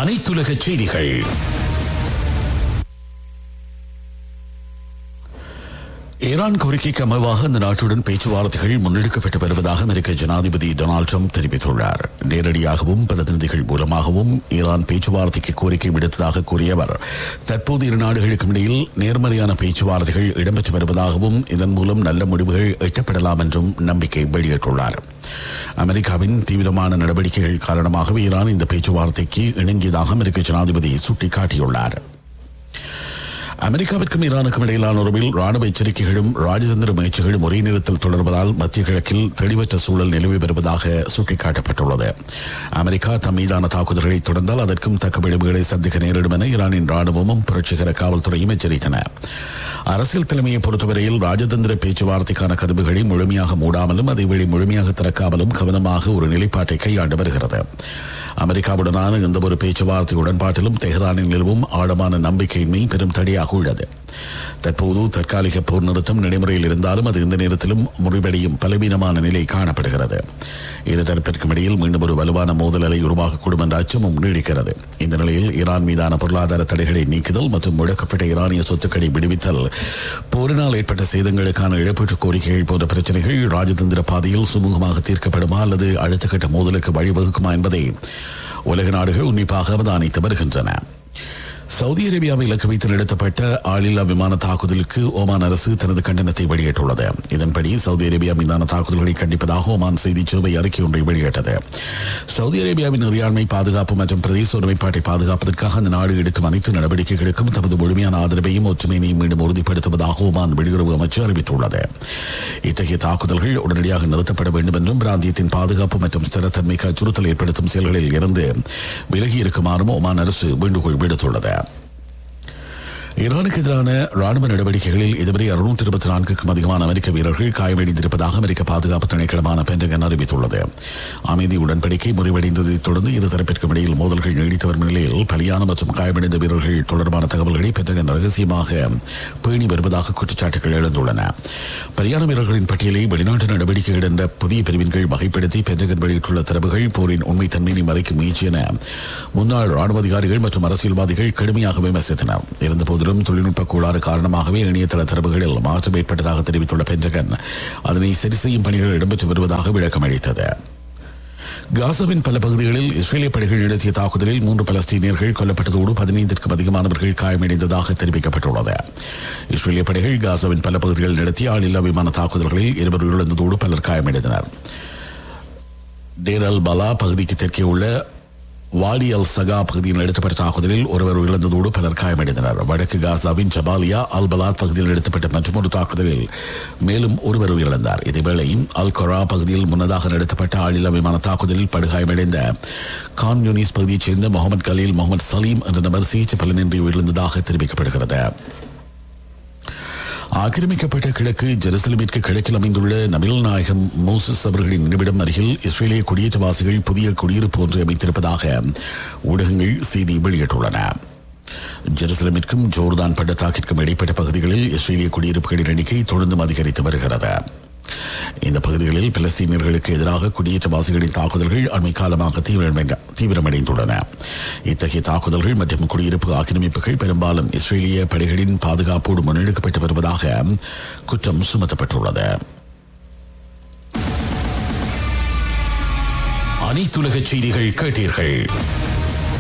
அனைத்துலக செய்திகள் ஈரான் கோரிக்கைக்கு அமைவாக அந்த நாட்டுடன் பேச்சுவார்த்தைகள் முன்னெடுக்கப்பட்டு வருவதாக அமெரிக்க ஜனாதிபதி டொனால்டு ட்ரம்ப் தெரிவித்துள்ளார் நேரடியாகவும் பிரதிநிதிகள் மூலமாகவும் ஈரான் பேச்சுவார்த்தைக்கு கோரிக்கை விடுத்ததாக கூறிய அவர் தற்போது இரு நாடுகளுக்கும் இடையில் நேர்மறையான பேச்சுவார்த்தைகள் இடம்பெற்று வருவதாகவும் இதன் மூலம் நல்ல முடிவுகள் எட்டப்படலாம் என்றும் நம்பிக்கை வெளியிட்டுள்ளார் அமெரிக்காவின் தீவிரமான நடவடிக்கைகள் காரணமாகவே ஈரான் இந்த பேச்சுவார்த்தைக்கு இணங்கியதாக அமெரிக்க ஜனாதிபதி சுட்டிக்காட்டியுள்ளார் அமெரிக்காவிற்கும் ஈரானுக்கும் இடையிலான உறவில் ராணுவ எச்சரிக்கைகளும் ராஜதந்திர முயற்சிகளும் ஒரே நேரத்தில் தொடர்வதால் மத்திய கிழக்கில் தெளிவற்ற சூழல் நிலவி வருவதாக சுட்டிக்காட்டப்பட்டுள்ளது அமெரிக்கா தம் மீதான தாக்குதல்களை தொடர்ந்தால் அதற்கும் தக்க விளைவுகளை சந்திக்க நேரிடும் என ஈரானின் ராணுவமும் புரட்சிகர காவல்துறையும் எச்சரித்தன அரசியல் தலைமையை பொறுத்தவரையில் ராஜதந்திர பேச்சுவார்த்தைக்கான கதவுகளை முழுமையாக மூடாமலும் அதேவேளை முழுமையாக திறக்காமலும் கவனமாக ஒரு நிலைப்பாட்டை கையாண்டு வருகிறது அமெரிக்காவுடனான எந்த ஒரு பேச்சுவார்த்தை உடன்பாட்டிலும் தெஹ்ரானில் நிலவும் ஆழமான நம்பிக்கையின்மை பெரும் தடையாக உள்ளது தற்போது தற்காலிக போர் நிறுத்தம் நடைமுறையில் இருந்தாலும் அது இந்த நேரத்திலும் முறிவடையும் பலவீனமான நிலை காணப்படுகிறது இரு தரப்பிற்கும் இடையில் மீண்டும் ஒரு வலுவான மோதல் அலை உருவாகக்கூடும் என்ற அச்சமும் நீடிக்கிறது இந்த நிலையில் ஈரான் மீதான பொருளாதார தடைகளை நீக்குதல் மற்றும் முழக்கப்பட்ட ஈரானிய சொத்துக்களை விடுவித்தல் போரினால் ஏற்பட்ட சேதங்களுக்கான இழப்பீட்டு கோரிக்கைகள் போன்ற பிரச்சனைகள் ராஜதந்திர பாதையில் சுமூகமாக தீர்க்கப்படுமா அல்லது அடுத்த கட்ட மோதலுக்கு வழிவகுக்குமா என்பதை உலக நாடுகள் உன்னிப்பாக அவதானித்து வருகின்றன சவுதி அரேபியாவை இலக்கு வைத்து நடத்தப்பட்ட ஆளில்லா விமான தாக்குதலுக்கு ஓமான் அரசு தனது கண்டனத்தை வெளியிட்டுள்ளது இதன்படி சவுதி அரேபியா மீதான தாக்குதல்களை கண்டிப்பதாக ஓமான் செய்தி சேவை அறிக்கை ஒன்றை வெளியிட்டது சவுதி அரேபியாவின் இறையாண்மை பாதுகாப்பு மற்றும் பிரதேச ஒருமைப்பாட்டை பாதுகாப்பதற்காக அந்த நாடு எடுக்கும் அனைத்து நடவடிக்கைகளுக்கும் தமது முழுமையான ஆதரவையும் ஒற்றுமையையும் மீண்டும் உறுதிப்படுத்துவதாக ஓமான் வெளியுறவு அமைச்சு அறிவித்துள்ளது இத்தகைய தாக்குதல்கள் உடனடியாக நிறுத்தப்பட வேண்டும் என்றும் பிராந்தியத்தின் பாதுகாப்பு மற்றும் ஸ்திரத்தன்மைக்கு அச்சுறுத்தல் ஏற்படுத்தும் செயல்களில் இருந்து விலகி இருக்குமாறும் ஒமான் அரசு வேண்டுகோள் விடுத்துள்ளது ஈரானுக்கு எதிரான ராணுவ நடவடிக்கைகளில் இதுவரை அறுநூத்தி இருபத்தி நான்குக்கும் அதிகமான அமெரிக்க வீரர்கள் காயமடைந்திருப்பதாக அமெரிக்க பாதுகாப்பு திணைக்களமான பென்டகன் அறிவித்துள்ளது அமைதி உடன்படிக்கை முறிவடைந்ததை தொடர்ந்து இரு தரப்பிற்கும் இடையில் மோதல்கள் நீடித்து வரும் நிலையில் பலியான மற்றும் காயமடைந்த வீரர்கள் தொடர்பான தகவல்களை பென்டகன் ரகசியமாக பேணி வருவதாக குற்றச்சாட்டுகள் எழுந்துள்ளன பலியான வீரர்களின் பட்டியலை வெளிநாட்டு நடவடிக்கைகள் என்ற புதிய பிரிவின் கீழ் வகைப்படுத்தி பென்டகன் வெளியிட்டுள்ள தரவுகள் போரின் உண்மைத்தன்மையை மறைக்கும் முயற்சி என முன்னாள் ராணுவ அதிகாரிகள் மற்றும் அரசியல்வாதிகள் கடுமையாக விமர்சித்தனர் இருந்தபோது போதிலும் தொழில்நுட்ப கோளாறு காரணமாகவே இணையதள தரவுகளில் மாற்றம் ஏற்பட்டதாக தெரிவித்துள்ள பென்டகன் அதனை சரி செய்யும் பணிகள் இடம்பெற்று வருவதாக விளக்கம் அளித்தது காசாவின் பல பகுதிகளில் இஸ்ரேலிய படைகள் நடத்திய தாக்குதலில் மூன்று பலஸ்தீனியர்கள் கொல்லப்பட்டதோடு பதினைந்திற்கும் அதிகமானவர்கள் காயமடைந்ததாக தெரிவிக்கப்பட்டுள்ளது இஸ்ரேலிய படைகள் காசாவின் பல பகுதிகளில் நடத்திய ஆளில்லா விமான தாக்குதல்களில் இருவர் உயிரிழந்ததோடு பலர் காயமடைந்தனர் டேர் அல் பலா பகுதிக்கு தெற்கே உள்ள வாடி அல் சகா பகுதியில் நடத்தப்பட்ட தாக்குதலில் ஒருவர் இழந்ததோடு பலர் காயமடைந்தனர் வடக்கு காசாவின் ஜபாலியா அல் பலாத் பகுதியில் நடத்தப்பட்ட மற்றொரு தாக்குதலில் மேலும் ஒருவர் உயிரிழந்தார் இதேவேளை அல் கொரா பகுதியில் முன்னதாக நடத்தப்பட்ட ஆளில்லா விமான தாக்குதலில் படுகாயமடைந்த கான் யூனிஸ் பகுதியைச் சேர்ந்த முகமது கலீல் முகமது சலீம் என்ற நபர் சிகிச்சை பலனின்றி உயிரிழந்ததாக தெரிவிக்கப்படுகிறது ஆக்கிரமிக்கப்பட்ட கிழக்கு ஜெருசலமிற்கு கிழக்கில் அமைந்துள்ள நபில் நாயகம் மோசஸ் அவர்களின் நினைவிடம் அருகில் இஸ்ரேலிய குடியேற்றவாசிகள் புதிய குடியிருப்பு ஒன்று அமைத்திருப்பதாக ஊடகங்கள் செய்தி வெளியிட்டுள்ளன ஜெருசலமிற்கும் ஜோர்தான் பள்ளத்தாக்கிற்கும் இடைப்பட்ட பகுதிகளில் இஸ்ரேலிய குடியிருப்புகளின் எண்ணிக்கை தொடர்ந்தும் அதிகரித்து வருகிறது இந்த பகுதிகளில் பலஸ்தீனியர்களுக்கு எதிராக குடியேற்றவாசிகளின் தாக்குதல்கள் அண்மை காலமாக தீவிரமடைந்துள்ளன இத்தகைய தாக்குதல்கள் மற்றும் குடியிருப்பு ஆக்கிரமிப்புகள் பெரும்பாலும் இஸ்ரேலிய படைகளின் பாதுகாப்போடு முன்னெடுக்கப்பட்டு வருவதாக குற்றம் சுமத்தப்பட்டுள்ளது அனைத்துலக செய்திகள் கேட்டீர்கள்